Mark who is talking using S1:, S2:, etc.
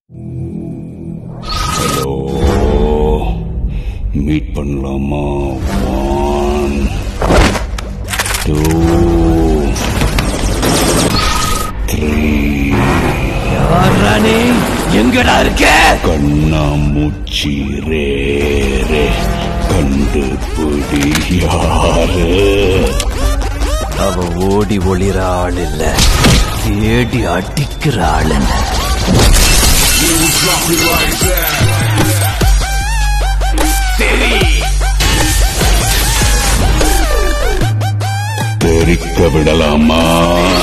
S1: hello meet பண்ணலாமா one two three
S2: யாரானே எங்கடா இருக்க
S1: கண்ணாமூச்சி ரே ரே கண்டுபிடி யாரு
S2: அவ ஓடி ஒளிர ஆள் இல்ல தேடி அடிக்கிற ஆளுங்க
S1: தெரிக்க விடலாமா